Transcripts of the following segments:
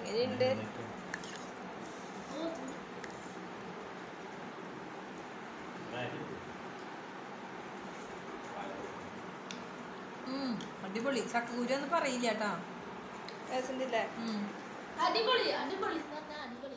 എങ്ങനെയുണ്ട് ഉം, അടിപൊളി ചക്കക്കുരു ഒന്നും പറയില്ല കേട്ടാ രസമുണ്ടല്ലേ അടിപൊളി അടിപൊളി എന്ന് പറഞ്ഞാ അടിപൊളി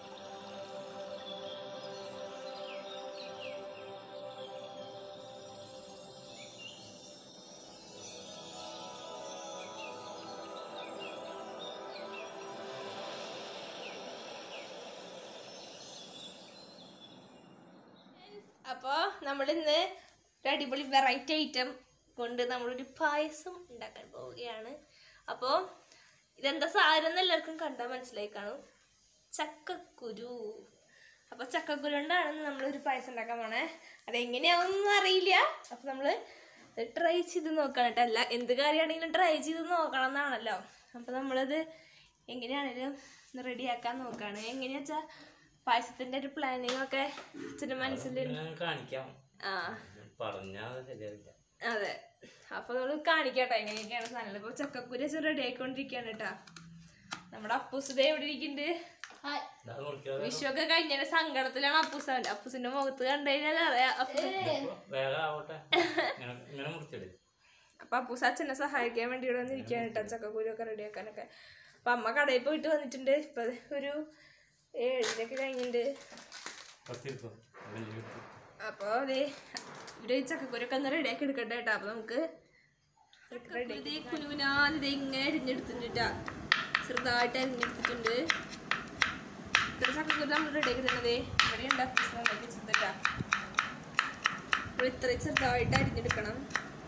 അപ്പോൾ നമ്മൾ ഇന്ന് ഒരു അടിപൊളി വെറൈറ്റി ഐറ്റം കൊണ്ട് നമ്മളൊരു പായസം ഉണ്ടാക്കാൻ പോവുകയാണ് അപ്പോൾ ഇതെന്താ സാധനം എന്ന് എല്ലാവർക്കും കണ്ടാൽ മനസ്സിലായി കാണും ചക്കക്കുരു അപ്പോൾ ചക്കക്കുരു കൊണ്ടാണ് നമ്മളൊരു പായസം ഉണ്ടാക്കാൻ പോണേ അതെങ്ങനെയാണെന്നൊന്നും അറിയില്ല അപ്പോൾ നമ്മൾ ട്രൈ ചെയ്ത് നോക്കണം കേട്ടോ അല്ല എന്ത് കാര്യമാണെങ്കിലും ട്രൈ ചെയ്ത് നോക്കണം എന്നാണല്ലോ അപ്പോൾ നമ്മളത് എങ്ങനെയാണെങ്കിലും റെഡിയാക്കാൻ നോക്കുകയാണ് എങ്ങനെയാ വെച്ചാൽ പായസത്തിൻ്റെ ഒരു പ്ലാനിങ് ഒക്കെ അച്ഛൻ്റെ മനസ്സിൽ ഞാൻ കാണിക്കാം ആ പറഞ്ഞാൽ ശരിയാവില്ല അതെ അപ്പൊ നമ്മൾ കാണിക്കട്ടെ എങ്ങനെയൊക്കെയാണ് സാധനങ്ങൾ ഇപ്പൊ ചക്കക്കുരി വെച്ച് റെഡി ആയിക്കൊണ്ടിരിക്കുകയാണ് കേട്ടാ നമ്മുടെ അപ്പൂസുദേ ഇവിടെ ഇരിക്കുന്നുണ്ട് ഹായ് ഇതാ നോക്കിയാൽ വിഷു ഒക്കെ കഴിഞ്ഞ സങ്കടത്തിലാണ് അപ്പൂസ് അവന്റെ അപ്പൂസിന്റെ മുഖത്ത് കണ്ടു കഴിഞ്ഞാൽ അറിയാം അപ്പൂസ് വേഗം ആവട്ടെ ഇങ്ങനെ ഇങ്ങനെ മുറിച്ചിട് അപ്പൊ അപ്പൂസ് അച്ഛനെ സഹായിക്കാൻ വേണ്ടി ഇവിടെ വന്നിരിക്കുകയാണ് കേട്ടോ ചക്കക്കുരു ഒക്കെ റെഡി ആക്കാനൊക്കെ അപ്പൊ അമ്മ കടയിൽ പോയിട്ട് വന്നിട്ടുണ്ട് ഇപ്പൊ ഒരു ഏഴിനൊക്കെ കഴിഞ്ഞിട്ടുണ്ട് കുറച്ചിരിക്കും വലിയ അപ്പോൾ അതെ ഇവിടെ ഈ ചക്കക്കുരൊക്കെ ഒന്ന് റെഡിയാക്കി എടുക്കട്ടെ കേട്ടോ അപ്പോൾ നമുക്ക് ഇതേ കുലുകുനാലിത് ഇങ്ങനെ അരിഞ്ഞെടുത്തിട്ടാ ചെറുതായിട്ട് അരിഞ്ഞെടുത്തിട്ടുണ്ട് ഇത്ര ചക്കക്കുരു നമ്മൾ റെഡിയാക്കി തന്നത് ഇവിടെ ഉണ്ടാക്കി വെച്ചിട്ടാ ഇവിടെ ഇത്രയും ചെറുതായിട്ട് അരിഞ്ഞെടുക്കണം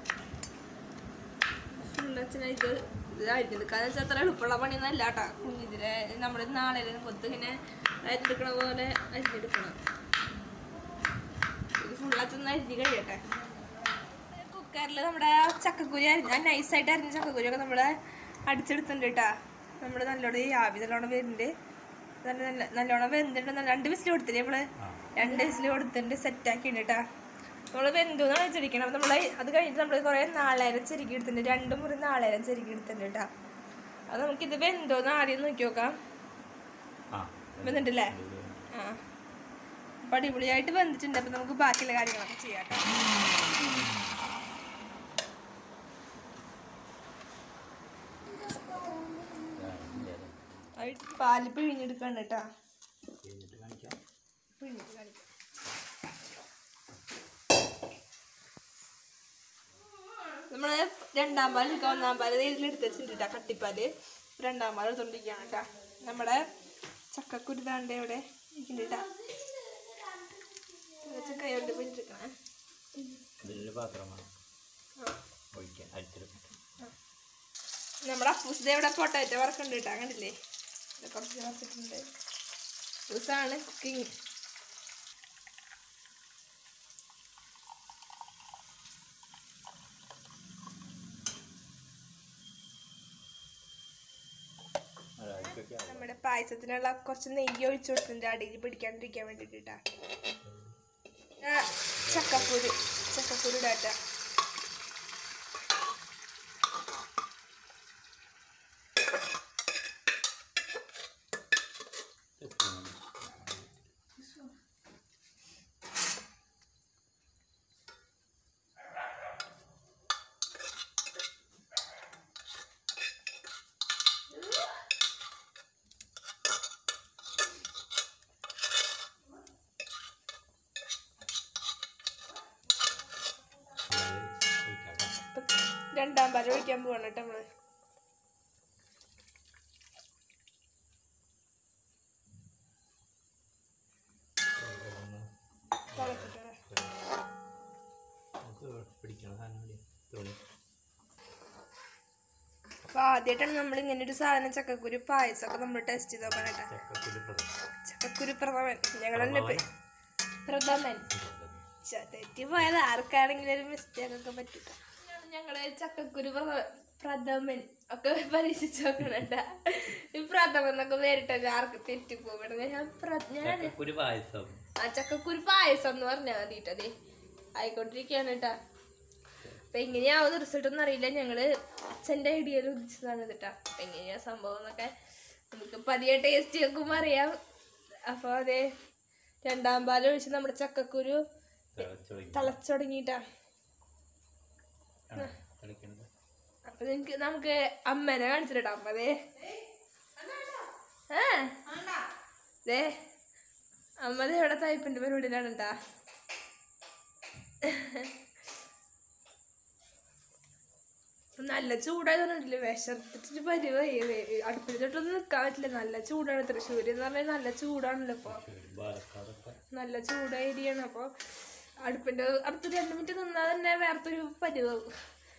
ഫുള്ളച്ഛന ഇത് ഇത് അരിഞ്ഞെടുക്കാന്ന് വെച്ചാൽ അത്ര എളുപ്പമുള്ള പണിയൊന്നും അല്ല കേട്ടാ കുഞ്ഞിതിരെ നമ്മൾ നാളെ കൊത്ത് ഇങ്ങനെ അരിഞ്ഞെടുക്കണ പോലെ അരിഞ്ഞെടുക്കണം ഇത് ഫുള്ളത്തൊന്ന് അരിഞ്ഞ് കഴിയട്ടെ കുക്കറിൽ നമ്മുടെ ചക്കക്കുരി അരിഞ്ഞ നൈസായിട്ട് അരിഞ്ഞ ചക്കക്കുരി ഒക്കെ നമ്മൾ അടിച്ചെടുത്തിട്ടുണ്ട് കേട്ടാ നമ്മൾ നല്ലോണം ഈ ആവി നല്ലോണം വരുന്നുണ്ട് നല്ല നല്ല നല്ലോണം വെന്തിട്ടുണ്ട് നല്ല രണ്ട് വിസിൽ കൊടുത്തില്ലേ നമ്മള് രണ്ട് വിസിൽ കൊടുത്തിട്ടുണ്ട് സെറ്റാക്കിയിട്ടുണ്ട് കേട്ടാ നമ്മൾ വെന്തുന്നാണ് വെച്ചിരിക്കണം അപ്പം നമ്മൾ അത് കഴിഞ്ഞിട്ട് നമ്മൾ കുറേ നാളേരം ചെരുക്കി എടുത്തിട്ടുണ്ട് രണ്ട് മുറി നാളേരം ചെരുക്കി എടുത്തിട്ടുണ്ട് കേട്ടാ അത് നമുക്കിത് വെന്തോന്ന് ആദ്യം നോക്കി നോക്കാം ആ വെന്തിട്ടില്ലേ ആ അപ്പം അടിപൊളിയായിട്ട് വെന്തിട്ടുണ്ട് അപ്പം നമുക്ക് ബാക്കിയുള്ള കാര്യങ്ങളൊക്കെ ചെയ്യാം കേട്ടോ അത് പാല് പിഴിഞ്ഞെടുക്കാണ് കേട്ടോ കഴിഞ്ഞിട്ട് കാണിക്കാം പിഴിഞ്ഞിട്ട് കാണിക്കാം നമ്മള് രണ്ടാം പാൽ എടുക്കാം ഒന്നാം പാൽ ഇതിൽ എടുത്ത് വെച്ചിട്ടുണ്ട് കേട്ടോ കട്ടിപ്പാല് രണ്ടാം പാൽ എടുത്തോണ്ടിരിക്കുകയാണ് കേട്ടോ നമ്മുടെ ചക്കക്കുരു താണ്ട് ഇവിടെ ഇരിക്കുന്നുണ്ട് കേട്ടോ കൈ കൊണ്ട് പിടിച്ചിരിക്കണേ വലിയ പാത്രമാണ് ഒഴിക്കാൻ അടിച്ചെടുക്കട്ടെ നമ്മുടെ അപ്പൂസിന്റെ ഇവിടെ പൊട്ടാറ്റോ വറക്കുന്നുണ്ട് കേട്ടോ കണ്ടില്ലേ ഇത് കുറച്ച് വറച്ചിട്ടുണ്ട് അപ്പൂസാണ് കുക്കിംഗ് ഒരാഴ്ചയൊക്കെ ആവും നമ്മുടെ പായസത്തിനുള്ള കുറച്ച് നെയ്യ് ഒഴിച്ചു കൊടുത്തിട്ടുണ്ട് അടിയിൽ പിടിക്കാണ്ടിരിക്കാൻ വേണ്ടിട്ടാ ചക്കക്കുരു ചക്കക്കുരു ഇടാട്ട ഒഴിക്കാം ഇപ്പൊ രണ്ടാം പാല് ഒഴിക്കാൻ പോവാണ് കേട്ടോ നമ്മള് തിളക്കട്ടെ. നമുക്ക് പിടിക്കണ സാധനം മതി. തുണി അപ്പൊ ആദ്യമായിട്ടാണ് നമ്മൾ ഇങ്ങനെ ഒരു സാധനം ചക്കക്കുരു പായസമൊക്കെ നമ്മൾ ടെസ്റ്റ് ചെയ്ത് നോക്കണം കേട്ടോ ചക്കക്കുരു പ്രഥമൻ. ചക്കക്കുരു പ്രഥമൻ ഞങ്ങൾ തന്നെ പ്രഥമൻ ച- തെറ്റിപ്പോയത് ആർക്കാണെങ്കിലും ഒരു മിസ്റ്റേക്ക് ഒക്കെ പറ്റും ഞങ്ങള് ചക്കക്കുരു പ്രഥ- പ്രഥമൻ ഒക്കെ പരീക്ഷിച്ച് നോക്കണണ്ട ഈ പ്രഥമൻ എന്നൊക്കെ പേരിട്ടല്ല ആർക്ക് തെറ്റിപ്പോകണം ഞാൻ പ്ര- ഞാൻ ചക്കക്കുരു പായസം ആ ചക്കക്കുരു പായസം എന്ന് പറഞ്ഞാൽ മതിട്ടതേ ആയിക്കൊണ്ടിരിക്കുകയാണ് കേട്ടാ അപ്പൊ എങ്ങനെയാവുന്ന റിസൾട്ട് ഒന്നും അറിയില്ല ഞങ്ങള് അച്ഛൻ്റെ ഐഡിയയിൽ ഉദിച്ചതാണ് കേട്ടാ അപ്പൊ എങ്ങനെയാ സംഭവം എന്നൊക്കെ നമുക്ക് പതിയെ ടേസ്റ്റ് നോക്കുമ്പോൾ അറിയാം അപ്പോൾ അതെ രണ്ടാം പാൽ ഒഴിച്ച് നമ്മുടെ ചക്കക്കുരു തിളച്ചൊഴിക്കും തിളച്ചു തുടങ്ങിയിട്ടാ തിളയ്ക്കുന്നത് അപ്പൊ നിങ്ങക്ക് നമുക്ക് അമ്മേനെ കാണിച്ചിട്ടാ അമ്മ അതെ ഏ ദേ അമ്മ ദേ ഇവിടെ തയ്പ്പിന്റെ പരിപാടിയിലാണ് കേട്ടാ നല്ല ചൂടായതുകൊണ്ടില്ലേ വിശർത്തിട്ട് പരിവായി അടുപ്പിൽ തൊട്ടൊന്നും നിൽക്കാൻ പറ്റില്ല നല്ല ചൂടാണ് തൃശ്ശൂര് എന്ന് പറഞ്ഞാൽ നല്ല ചൂടാണല്ലോ ഇപ്പൊ പാലക്കാടൊക്കെ നല്ല ചൂടായിരിക്കണം അപ്പോൾ അടുപ്പിന്റെ അടുത്ത് രണ്ട് മിനിറ്റ് നിന്നാൽ തന്നെ വേർത്തൊരു പരിവാവും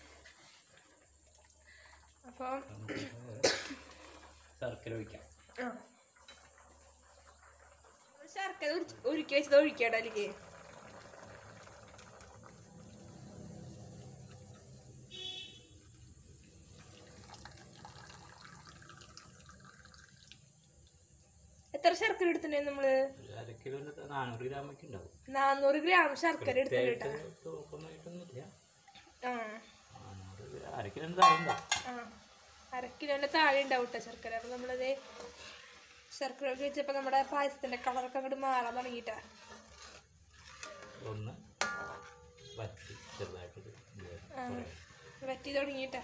അപ്പോൾ ശർക്കര ഒഴിക്കാം ആ ശർക്കര ഉരുക്കി- ഉരുക്കി വെച്ചത് ഒഴിക്കട്ടോ അതിലേക്ക് എത്ര ശർക്കര എടുത്തിട്ടുണ്ടായിരുന്നു നമ്മള് ഒരു അര കിലോൻ്റെ നാനൂറ് ഗ്രാമൊക്കെ ഉണ്ടാവും നാന്നൂറ് ഗ്രാം ശർക്കര എടുത്തിട്ടുണ്ട് കൃത്യമായിട്ട് തൂക്കൊന്നായിട്ടൊന്നുമില്ല ആ നാനൂറ് ഗ്രാ- അര കിലോൻ്റെ താഴെ ഉണ്ടാവും ആ അര കിലോന്റെ താഴെ ഉണ്ടാവും കേട്ടോ ശർക്കര അപ്പൊ നമ്മളത് ശർക്കര ഒക്കെ വെച്ചപ്പോ നമ്മുടെ പായസത്തിന്റെ കളറൊക്കെ അങ്ങോട്ട് മാറാൻ തുടങ്ങിട്ടാ ഒന്ന് വറ്റി ചെറുതായിട്ടൊരു ഇത് ആ കുറേ. വറ്റി തുടങ്ങിട്ടാ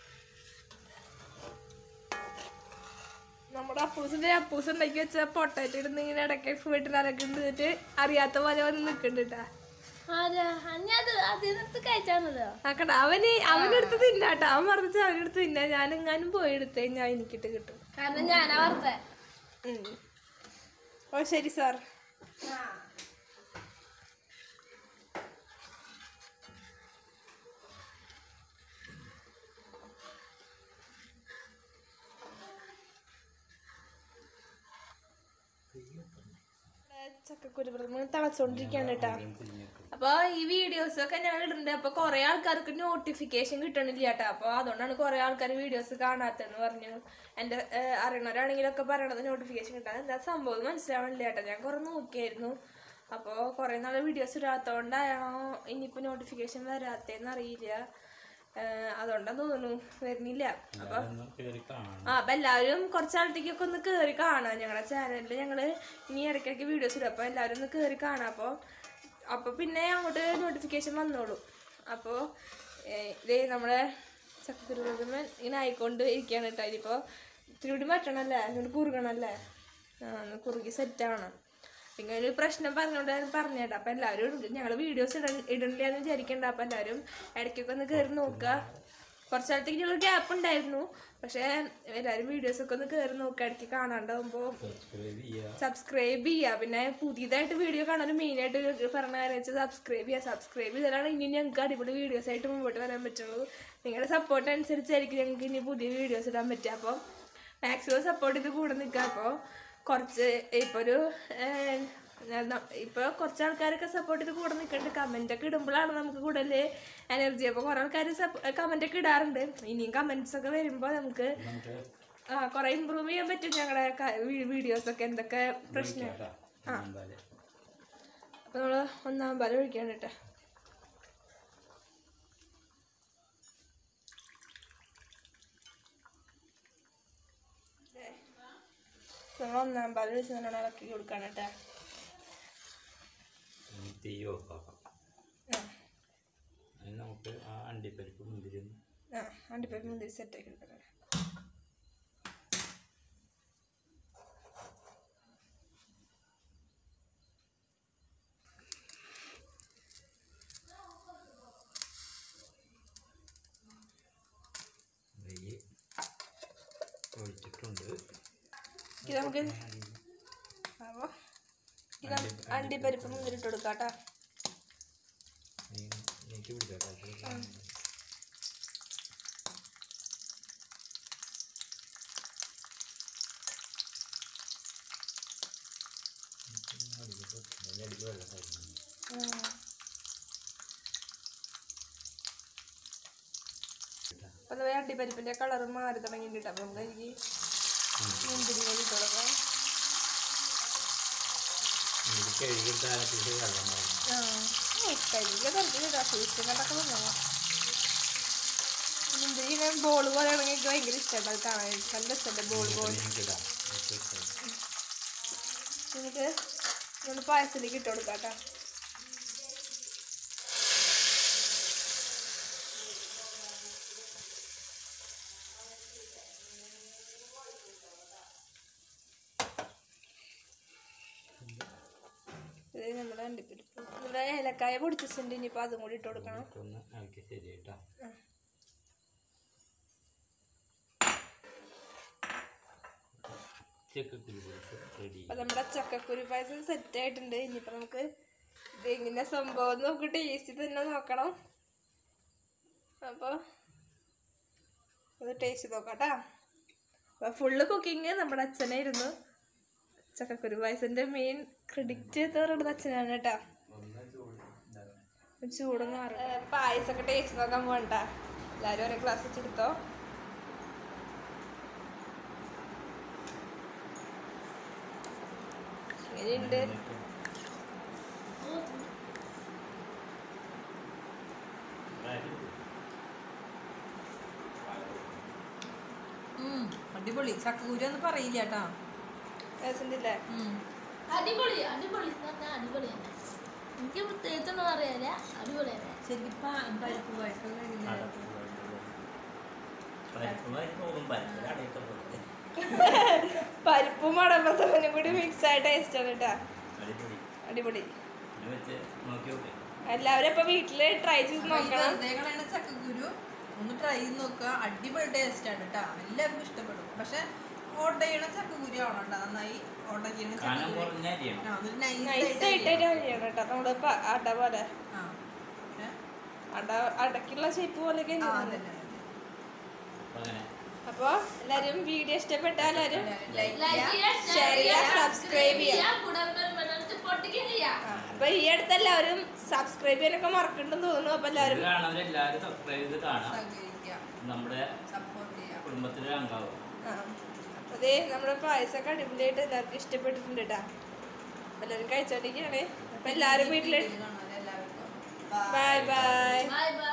നമ്മുടെ അപ്പൂസിന്റെ അപ്പൂസ് ഉണ്ടാക്കി വെച്ച പൊട്ടാറ്റോ ഇടുന്ന ഇങ്ങനെ ഇടയ്ക്ക് വീട്ടിൽ അരക്കുന്നിട്ട് അറിയാത്ത പോലെ വന്ന് നിക്കണ്ടിട്ടാ ആരാ അഞ്ഞത് അതിനകത്ത് കഴിച്ചാണല്ലോ ആക്കണ്ട അവന് അവനെടുത്ത് തിന്നാട്ടാ അവൻ പറഞ്ഞിട്ട് അവനെടുത്ത് തിന്നാ ഞാനെങ്ങാനും പോയി എടുത്തേ ഞാൻ എനിക്കിട്ട് കിട്ടും കാരണം ഞാനാ വറുത്തേ ഉം. ഓ ശരി സാർ ചക്കക്കുരു പ്രഥമൻ തിളച്ചോണ്ടിരിക്കാണ് കേട്ടാ അപ്പൊ ഈ വീഡിയോസ് ഒക്കെ ഞങ്ങൾ ഇടുന്നുണ്ട് അപ്പൊ കുറെ ആൾക്കാർക്ക് നോട്ടിഫിക്കേഷൻ കിട്ടണില്ല കേട്ടോ അപ്പൊ അതുകൊണ്ടാണ് കുറെ ആൾക്കാർ വീഡിയോസ് കാണാത്തെന്ന് പറഞ്ഞു എന്റെ ഏഹ്, അറിയണവരാണെങ്കിലൊക്കെ പറയണത് നോട്ടിഫിക്കേഷൻ കിട്ടാൻ എന്താ സംഭവം മനസ്സിലാവണില്ല കേട്ടോ ഞാൻ കുറെ നോക്കിയായിരുന്നു അപ്പോൾ കുറെ നാൾ വീഡിയോസ് ഇടാത്തോണ്ടാണോ ഇനിയിപ്പോ നോട്ടിഫിക്കേഷൻ വരാത്തേന്ന് അറിയില്ല ഏഹ്, അതുകൊണ്ടാന്ന് തോന്നുന്നു വരുന്നില്ല അപ്പൊ ഒന്ന് കയറി കാണണം ആ അപ്പൊ എല്ലാവരും കുറച്ചാളത്തേക്കൊക്കെ ഒന്ന് കേറി കാണാം ഞങ്ങളുടെ ചാനലിൽ ഞങ്ങള് ഇനി ഇടയ്ക്കിടയ്ക്ക് വീഡിയോസ് ഇടും അപ്പൊ എല്ലാവരും ഒന്ന് കേറി കാണാം അപ്പൊ അപ്പൊ പിന്നെ അങ്ങോട്ട് നോട്ടിഫിക്കേഷൻ വന്നോളൂ അപ്പോ ഏഹ്, ഇതേ നമ്മുടെ ചക്കുരുമൻ ഇങ്ങനെ ആയിക്കൊണ്ട് ഇരിക്കുകയാണ് കേട്ടോ ഇതിപ്പോ ഇത്തിരി കൂടി മാറ്റണല്ലേ എന്നിട്ട് കുറുകണല്ലേ ആ ഒന്ന് കുറുകി സെറ്റ് ആവണം പിന്നെ ഒരു പ്രശ്നം പറഞ്ഞോണ്ട് ഞാൻ പറഞ്ഞേട്ടാ അപ്പൊ എല്ലാവരും ഞങ്ങൾ വീഡിയോസ് ഇട ഇടണില്ല എന്ന് വിചാരിക്കണ്ട അപ്പൊ എല്ലാവരും ഇടയ്ക്കൊക്കെ ഒന്ന് കയറി നോക്കുക കുറച്ച് കാലത്തേക്ക് ഞങ്ങൾ ഗ്യാപ്പ് ഉണ്ടായിരുന്നു പക്ഷെ എല്ലാവരും വീഡിയോസ് ഒക്കെ ഒന്ന് കയറി നോക്കുക ഇടയ്ക്ക് കാണാണ്ടാവുമ്പോൾ സബ്സ്ക്രൈബ് ചെയ്യുക സബ്സ്ക്രൈബ് ചെയ്യുക പിന്നെ പുതിയതായിട്ട് വീഡിയോ കാണാൻ മെയിനായിട്ട് പറഞ്ഞ കാര്യം വെച്ചാൽ സബ്സ്ക്രൈബ് ചെയ്യുക സബ്സ്ക്രൈബ് ചെയ്താലാണ് ഇനി ഞങ്ങൾക്ക് അടിപൊളി വീഡിയോസ് ആയിട്ട് മുമ്പോട്ട് വരാൻ പറ്റുള്ളൂ നിങ്ങളുടെ സപ്പോർട്ട് അനുസരിച്ചായിരിക്കും ഞങ്ങൾക്ക് ഇനി പുതിയ വീഡിയോസ് ഇടാൻ പറ്റുക അപ്പോൾ മാക്സിമം സപ്പോർട്ട് ചെയ്ത് കൂടെ നിൽക്കുക അപ്പോൾ കുറച്ച് ഇപ്പോൾ ഒരു ഏഹ്, ന- ഇപ്പോൾ കുറച്ച് ആൾക്കാരൊക്കെ സപ്പോർട്ട് ചെയ്ത് കൂടെ നിൽക്കുന്നുണ്ട് കമൻ്റ് ഒക്കെ ഇടുമ്പോഴാണ് നമുക്ക് കൂടുതൽ എനർജി അപ്പോൾ കുറേ ആൾക്കാർ കമൻ്റ് ഒക്കെ ഇടാറുണ്ട് ഇനിയും കമൻറ്റ്സ് ഒക്കെ വരുമ്പോൾ നമുക്ക് നമുക്ക് ആ കുറെ ഇമ്പ്രൂവ് ചെയ്യാൻ പറ്റും ഞങ്ങളുടെ വീഡിയോസ് ഒക്കെ എന്തൊക്കെ പ്രശ്നം കേട്ടോ എന്തായാലും അപ്പൊ നമ്മള് ഒന്നാം പാല് ഒഴിക്കാണ് കേട്ടോ നമ്മൾ ഒന്നാം പാല് ഒഴിച്ച് നല്ലോണം ഇളക്കി കൊടുക്കാണ് കേട്ടോ ഇനി തീ ഓഫാക്കാം അതിന് നമുക്ക് ആ അണ്ടിപ്പരിപ്പ് മുന്തിരി ഒന്ന് ആ അണ്ടിപ്പരിപ്പ് മുന്തിരി സെറ്റ് ആക്കി എടുക്കണം നെയ്യ് ഒഴിച്ചിട്ടുണ്ട് ഇത് നമുക്ക് അപ്പോൾ ഇത് അണ്ടിപ്പരിപ്പ് മുന്തിരി ഇട്ട് കൊടുക്കാം കേട്ടോ നെയ്യ് നെയ്ക്ക് പിടിച്ചോട്ടെ അടിക്ക് വെള്ളം കഴിക്കണം അപ്പോൾ അത് അണ്ടിപ്പരിപ്പിൻ്റെ കളർ മാറി തുടങ്ങിയിട്ടുണ്ട് അപ്പോൾ നമുക്ക് എനിക്ക് മുന്തിരി കൂടി ഇട്ട് കൊടുക്കാം ഇത് കഴുകിയിട്ട് ആലപ്പിച്ച് വെള്ളം കഴിക്കണം ആ കരിയില തരത്തിലില്ല സൂക്ഷിച്ച് കണ്ടൊക്കെ നിന്നോ മുന്തിരി ഇങ്ങനെ ബോൾ പോലെ ഇറങ്ങി ഭയങ്കര ഇഷ്ടമാണ് അത് കാണാൻ നല്ല രസമുണ്ട് ബോൾ ബോൾ നിങ്ങൾക്ക് ഇടാം ഒക്കെ ഇഷ്ടം. നമുക്ക് നമ്മൾ പായസത്തിലേക്ക് ഇട്ട് കൊടുക്കാം കേട്ടോ ഇത് നമ്മുടെ അണ്ടിപ്പരിപ്പ് നമ്മുടെ ഏലക്കായ പൊടിച്ചിട്ടുണ്ട് ഇനിയിപ്പോൾ അതും കൂടി ഇട്ട് കൊടുക്കണം ഒന്ന് ആക്കി ശരി കേട്ടോ ചക്കക്കുരു റെഡി അപ്പൊ നമ്മുടെ ചക്കക്കുരു പായസം സെറ്റ് ആയിട്ടുണ്ട് ഇനിയിപ്പോ നമുക്ക് ഇത് എങ്ങനെ സംഭവം നമുക്ക് ടേസ്റ്റ് തന്നെ നോക്കണം അപ്പൊ അത് ടേസ്റ്റ് നോക്കാട്ടാ അപ്പൊ ഫുള്ള് കുക്കിങ് നമ്മുടെ അച്ഛനായിരുന്നു ചക്കക്കുരു പായസന്റെ മെയിൻ ക്രെഡിറ്റ് പറയുന്നത് അച്ഛനാണ് കേട്ടാ ചൂടൊന്നും മാറും പായസമൊക്കെ ടേസ്റ്റ് നോക്കാൻ പോകണ്ട എല്ലാരും ഒരേ ഗ്ലാസ് വെച്ചെടുത്തോ ഇങ്ങനെയുണ്ട് ഉം, അടിപൊളി ചക്കക്കുരു എന്ന് പറയില്ല കേട്ടാ രസമുണ്ടില്ലേ അടിപൊളി അടിപൊളി എന്ന് പറഞ്ഞാൽ അടിപൊളി തന്നെ എനിക്ക് പ്രത്യേകിച്ചൊന്നും അറിയാല്ല അടിപൊളി തന്നെ ശരിക്കും പ- പരിപ്പ് പായസം കഴിഞ്ഞില്ല പരിപ്പുമാതിരി തോന്നും പരിപ്പ് അടയൊക്കെ പോലെ പരിപ്പും അടപ്രഥമനും കൂടി മിക്സ് ആയ ടേസ്റ്റ് ആണ് കേട്ടാ അടിപൊളി അടിപൊളി ഇത് വെച്ച് നോക്കി നോക്കേ എല്ലാവരും ഇപ്പൊ വീട്ടില് ട്രൈ ചെയ്ത് അപ്പൊ ഈ നോക്കണം വെറുതെ കളയണ ചക്കക്കുരു ഒന്ന് ട്രൈ ചെയ്ത് നോക്കുക അടിപൊളി ടേസ്റ്റ് ആണ് കേട്ടോ എല്ലാവർക്കും ഇഷ്ടപ്പെടും പക്ഷെ ഓർഡർ ചെയ്യണ ചക്കക്കുരു ആവണം കേട്ടോ നന്നായി ഓർഡർ ചെയ്യണ കനം ചക്കക്കുരു കുറഞ്ഞ അരിയണം ആ, അതൊരു nice നൈസ് ആയിട്ട് ആയിട്ട് അരിയണം. അരിയണം കേട്ടോ നമ്മള് ഇപ്പൊ അട പോലെ ആ. ഏ? അട അടക്കുള്ള ഷേപ്പ് പോലെ ആ, അതന്നെ, അതന്നെ. അപ്പൊ അങ്ങനെ അപ്പൊ എല്ലാരും വീഡിയോ ഇഷ്ടപ്പെട്ട എല്ലാരും Like ലൈക്ക് ചെയ്യാ. ചെയ്യുക share ചെയ്യുക, subscribe ചെയ്യുക. കൂടാതെ പൊട്ടിക്കുകയും ചെയ്യാം ആ, അപ്പൊ ഈ അടുത്ത് എല്ലാവരും സബ്സ്ക്രൈബ് ചെയ്യാനൊക്കെ മറക്കണ്ടെന്ന് തോന്നുന്നു അപ്പൊ ഇത് എല്ലാവരും കാണുന്നവരെല്ലാവരും സബ്സ്ക്രൈബ് ചെയ്ത് കാണാം സഹകരിക്കുക നമ്മുടെ സപ്പോർട്ട് ചെയ്യാം കുടുംബത്തിലെ അംഗമാവും ആ അതെ നമ്മുടെ പായസമൊക്കെ അടിപൊളിയായിട്ട് എല്ലാവർക്കും ഇഷ്ടപ്പെട്ടിട്ടുണ്ട് കേട്ടാ അപ്പൊ എല്ലാവരും കഴിച്ചോണ്ടിരിക്കുകയാണ് അപ്പൊ എല്ലാവരും വീട്ടില് കാണാം എല്ലാവർക്കും ബൈ ബൈ ബൈ ബൈ